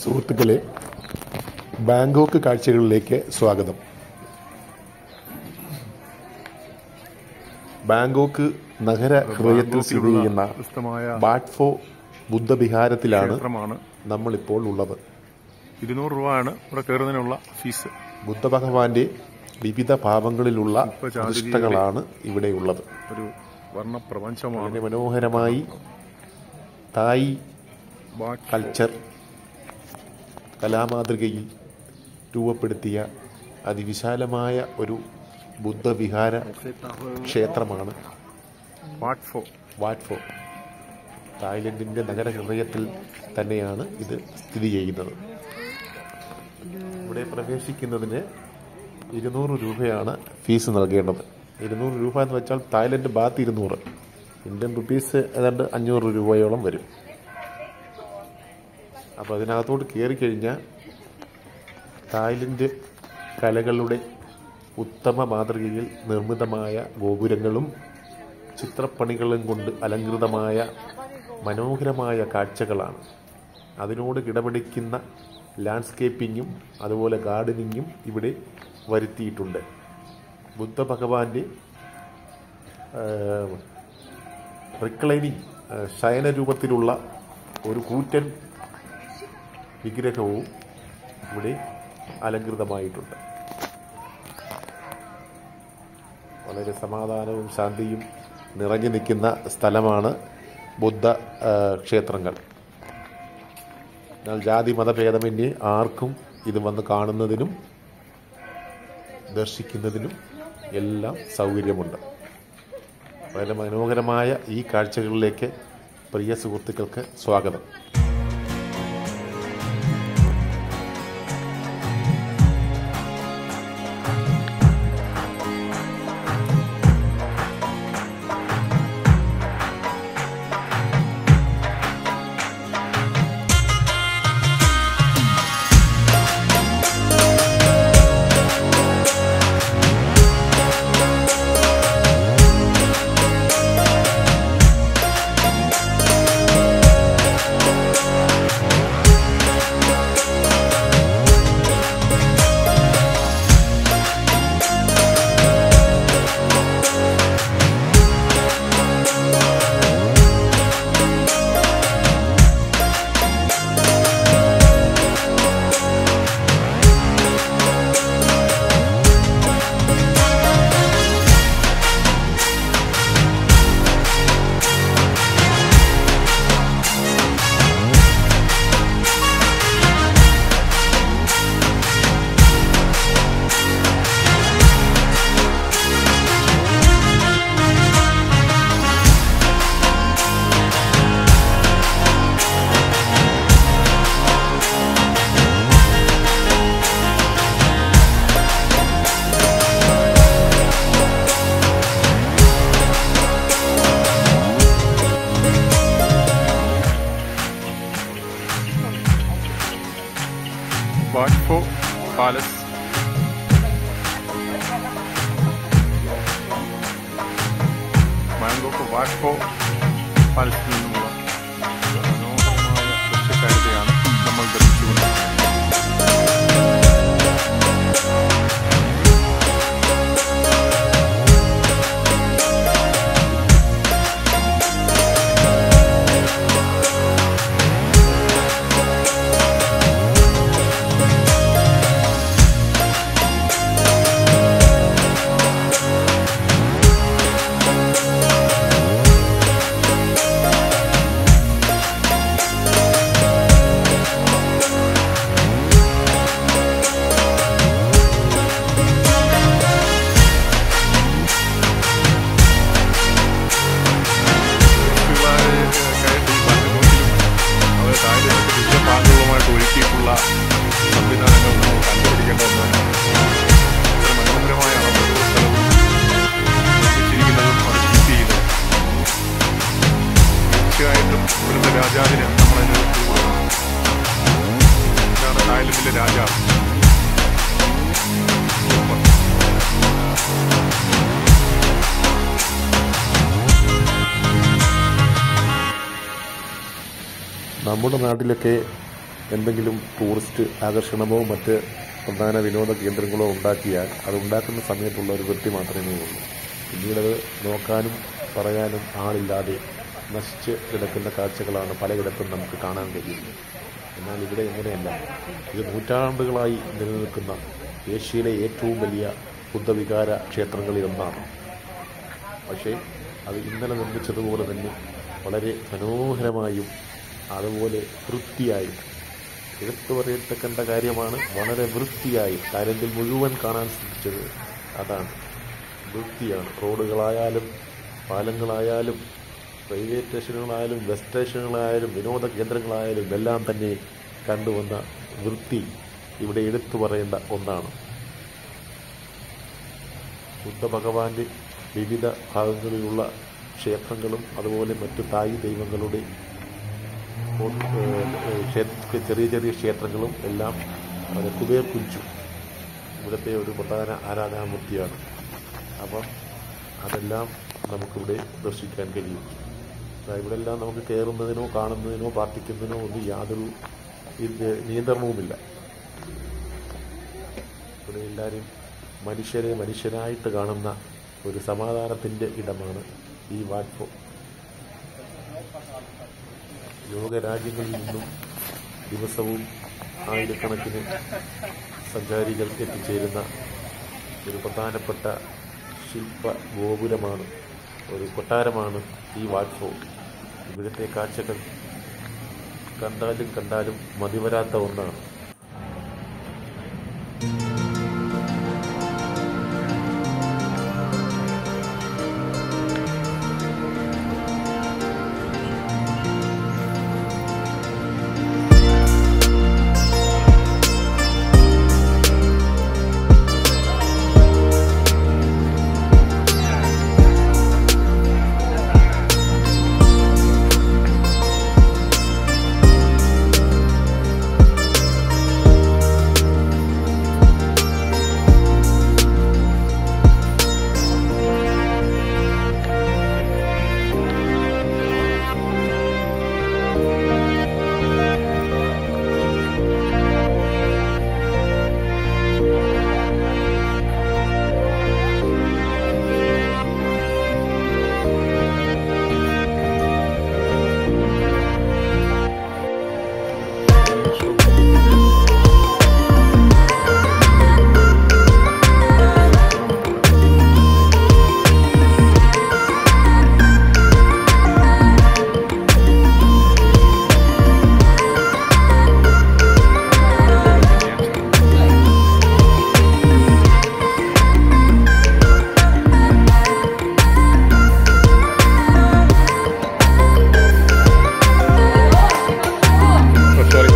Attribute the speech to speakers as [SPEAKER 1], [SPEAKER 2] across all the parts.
[SPEAKER 1] സുഹൃത്തുക്കളെ ബാങ്കോക്ക് കാഴ്ചകളിലേക്ക് സ്വാഗതം ബാങ്കോക്ക് നഗര ഹൃദയത്തിൽ സ്ഥിതി ചെയ്യുന്ന
[SPEAKER 2] പ്രശസ്തമായ
[SPEAKER 1] ബാട്ട്ഫോ ബുദ്ധവിഹാരത്തിലാണ്
[SPEAKER 2] ക്ഷേത്രമാണ്
[SPEAKER 1] നമ്മളിപ്പോൾ ഉള്ളത്
[SPEAKER 2] ഇരുന്നൂറ് രൂപയാണ് ഇവിടെ കയറുന്നതിനുള്ള ഫീസ്
[SPEAKER 1] ബുദ്ധഭഗവാന്റെ വിവിധ ഭാവങ്ങളിലുള്ള പ്രതിഷ്ഠകളാണ് ഇവിടെയുള്ളത്
[SPEAKER 2] ഒരു വർണ്ണപ്രപഞ്ചമാണ്
[SPEAKER 1] വളരെ മനോഹരമായി തായ്
[SPEAKER 2] ബാട്ട്
[SPEAKER 1] കൾച്ചർ കലാമാതൃകയിൽ രൂപപ്പെടുത്തിയ അതിവിശാലമായ ഒരു ബുദ്ധവിഹാര ക്ഷേത്രമാണ്
[SPEAKER 2] ബാട്ട്ഫോ
[SPEAKER 1] വാറ്റ്ഫോ തായ്ലൻഡിൻ്റെ നഗരഹൃദയത്തിൽ തന്നെയാണ് ഇത് സ്ഥിതി ചെയ്യുന്നത് ഇവിടെ പ്രവേശിക്കുന്നതിന് ഇരുന്നൂറ് രൂപയാണ് ഫീസ് നൽകേണ്ടത് ഇരുന്നൂറ് രൂപ എന്ന് വെച്ചാൽ തായ്ലൻഡ് ബാത്ത് ഇരുന്നൂറ് ഇന്ത്യൻ റുപ്പീസ് ഏതാണ്ട് അഞ്ഞൂറ് രൂപയോളം വരും അപ്പോൾ അതിനകത്തോട്ട് കയറി കഴിഞ്ഞാൽ തായ്ലൻഡ് കലകളുടെ ഉത്തമ മാതൃകയിൽ നിർമ്മിതമായ ഗോപുരങ്ങളും ചിത്രപ്പണികളും കൊണ്ട് അലങ്കൃതമായ മനോഹരമായ കാഴ്ചകളാണ് അതിനോട് കിടപിടിക്കുന്ന ലാൻഡ്സ്കേപ്പിങ്ങും അതുപോലെ ഗാർഡനിങ്ങും ഇവിടെ വരുത്തിയിട്ടുണ്ട് ബുദ്ധഭഗവാന്റെ റിക്ലൈനിങ് ശയന രൂപത്തിലുള്ള ഒരു കൂറ്റൻ വിഗ്രഹവും ഇവിടെ അലങ്കൃതമായിട്ടുണ്ട് വളരെ സമാധാനവും ശാന്തിയും നിറഞ്ഞു നിൽക്കുന്ന സ്ഥലമാണ് ബുദ്ധ ആ, ക്ഷേത്രങ്ങൾ എന്നാൽ ജാതി മതഭേദമന്യേ ആർക്കും ഇത് വന്ന് കാണുന്നതിനും ദർശിക്കുന്നതിനും എല്ലാം സൗകര്യമുണ്ട് വളരെ മനോഹരമായ ഈ കാഴ്ചകളിലേക്ക് പ്രിയ സുഹൃത്തുക്കൾക്ക് സ്വാഗതം
[SPEAKER 2] ബാട്ട്ഫോ പാലസ് മാങ്കോക്ക് വാട്ട്ഫോ പാലസിൽ നിന്നുമുള്ള മനോഹരമായ ദൃശ്യക്കാഴ്ചയാണ് നമ്മൾ ദർശിച്ചുകൊണ്ടിരിക്കുന്നത് അവർ തായ്ലൻഡിന്റെ വിവിധ ഭാഗങ്ങളുമായിട്ട് ഒരുക്കിയിട്ടുള്ള സംവിധാനങ്ങൾ നമ്മൾ കണ്ടുപിടിക്കേണ്ട ഒന്നാണ് ഇത്ര മനോഹരമായ അളവ് സ്ഥലവും നിർമ്മിച്ചിരിക്കുന്നതും അത് കീപ്പ് ചെയ്യുന്നതും തീർച്ചയായിട്ടും ഇവിടുത്തെ രാജാവിന് നമ്മളതിന് കൊടുക്കണം ഇതാണ് തായ്ലൻഡിലെ രാജാവ് സൂപ്പർ.
[SPEAKER 1] നമ്മുടെ നാട്ടിലൊക്കെ എന്തെങ്കിലും ടൂറിസ്റ്റ് ആകർഷണമോ മറ്റ് പ്രധാന വിനോദ കേന്ദ്രങ്ങളോ ഉണ്ടാക്കിയാൽ അത് ഉണ്ടാക്കുന്ന സമയത്തുള്ള ഒരു വൃത്തി മാത്രമേ ഉള്ളൂ പിന്നീടത് നോക്കാനും പറയാനും ആളില്ലാതെ നശിച്ച് കിടക്കുന്ന കാഴ്ചകളാണ് പലയിടത്തും നമുക്ക് കാണാൻ കഴിയുന്നത് എന്നാൽ ഇവിടെ എങ്ങനെയല്ല ഇത് നൂറ്റാണ്ടുകളായി നിലനിൽക്കുന്ന ഏഷ്യയിലെ ഏറ്റവും വലിയ ബുദ്ധവികാര ക്ഷേത്രങ്ങളിൽ ഒന്നാണ് പക്ഷേ അത് ഇന്നലെ നിർമ്മിച്ചതുപോലെ തന്നെ വളരെ മനോഹരമായും അതുപോലെ വൃത്തിയായും എടുത്തു പറയത്തക്കേണ്ട കാര്യമാണ് വളരെ വൃത്തിയായി തായ്ലൻഡിൽ മുഴുവൻ കാണാൻ ശ്രമിച്ചത് അതാണ് വൃത്തിയാണ് റോഡുകളായാലും പാലങ്ങളായാലും റെയിൽവേ സ്റ്റേഷനുകളായാലും ബസ് സ്റ്റേഷനുകളായാലും വിനോദ കേന്ദ്രങ്ങളായാലും എല്ലാം തന്നെ കണ്ടുവന്ന വൃത്തി ഇവിടെ എടുത്തു പറയേണ്ട ഒന്നാണ് ബുദ്ധ ഭഗവാന്റെ വിവിധ ഭാഗങ്ങളിലുള്ള ക്ഷേത്രങ്ങളും അതുപോലെ മറ്റു തായ് ദൈവങ്ങളുടെ ഓ- ഏഹ് ഏഹ് ക്ഷേത്ര ചെറിയ ചെറിയ ക്ഷേത്രങ്ങളും എല്ലാം അത് കുബേർ കുഞ്ചു ഇവിടുത്തെ ഒരു പ്രധാന ആരാധനാമൂർത്തിയാണ് അപ്പം അതെല്ലാം നമുക്കിവിടെ ദർശിക്കാൻ കഴിയും ദാ ഇവിടെ എല്ലാം നമുക്ക് കയറുന്നതിനോ കാണുന്നതിനോ പ്രാർത്ഥിക്കുന്നതിനോ ഒന്നും യാതൊരു ഇത് നിയന്ത്രണവുമില്ല ഇവിടെ എല്ലാവരും മനുഷ്യരെ മനുഷ്യരായിട്ട് കാണുന്ന ഒരു സമാധാനത്തിൻ്റെ ഇടമാണ് ഈ വാറ്റ്ഫോ ലോകരാജ്യങ്ങളിൽ നിന്നും ദിവസവും ആയിരക്കണക്കിന് സഞ്ചാരികൾ എത്തിച്ചേരുന്ന ഒരു പ്രധാനപ്പെട്ട ശില്പ ഗോപുരമാണ് ഒരു കൊട്ടാരമാണ് ഈ വാറ്റ്ഫോ ഇവിടുത്തെ കാഴ്ചകൾ കണ്ടാലും കണ്ടാലും മതിവരാത്ത ഒന്നാണ്
[SPEAKER 2] Oh, sorry.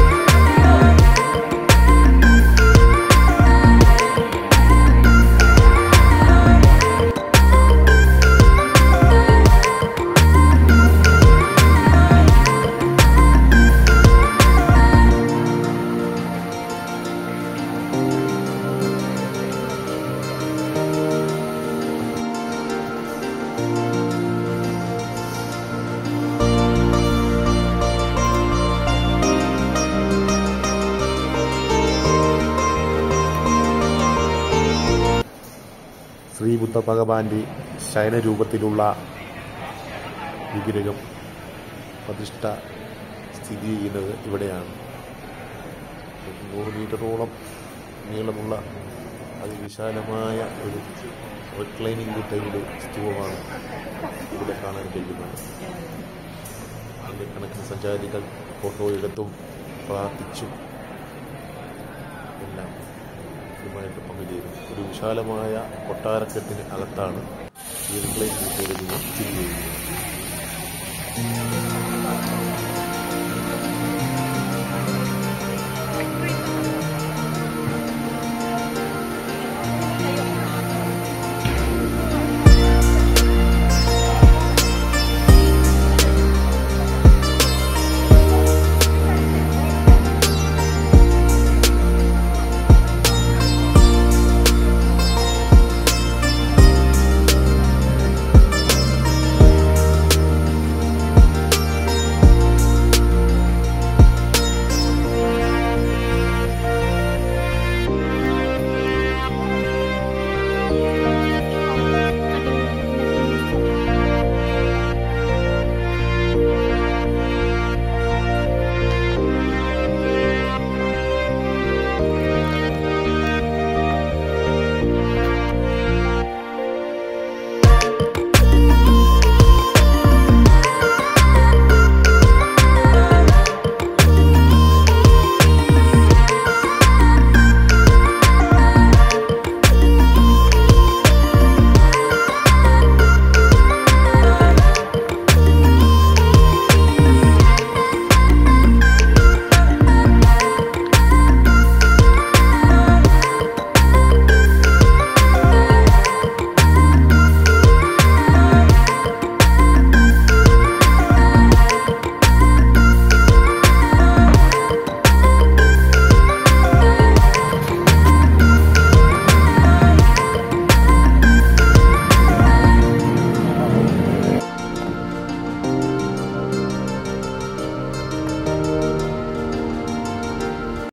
[SPEAKER 1] ശ്രീബുദ്ധ ഭഗവാന്റെ ശയനരൂപത്തിലുള്ള വിഗ്രഹം പ്രതിഷ്ഠ സ്ഥിതി ചെയ്യുന്നത് ഇവിടെയാണ് നൂറ് മീറ്ററോളം നീളമുള്ള അതിവിശാലമായ ഒരു റിക്ലൈനിങ് ബുദ്ധയുടെ സ്തൂപമാണ് ഇവിടെ കാണാൻ കഴിയുന്നത് ആയിരക്കണക്കിന് സഞ്ചാരികൾ ഫോട്ടോ എടുത്തും പ്രാർത്ഥിച്ചും എല്ലാം ഇതുമായിട്ട് പങ്കുചേരും ഒരു വിശാലമായ കൊട്ടാരക്കെട്ടിന് അകത്താണ് ഈ റിക്ലൈനിങ് ബുദ്ധയുടെ രൂപം സ്ഥിതി ചെയ്യുന്നത്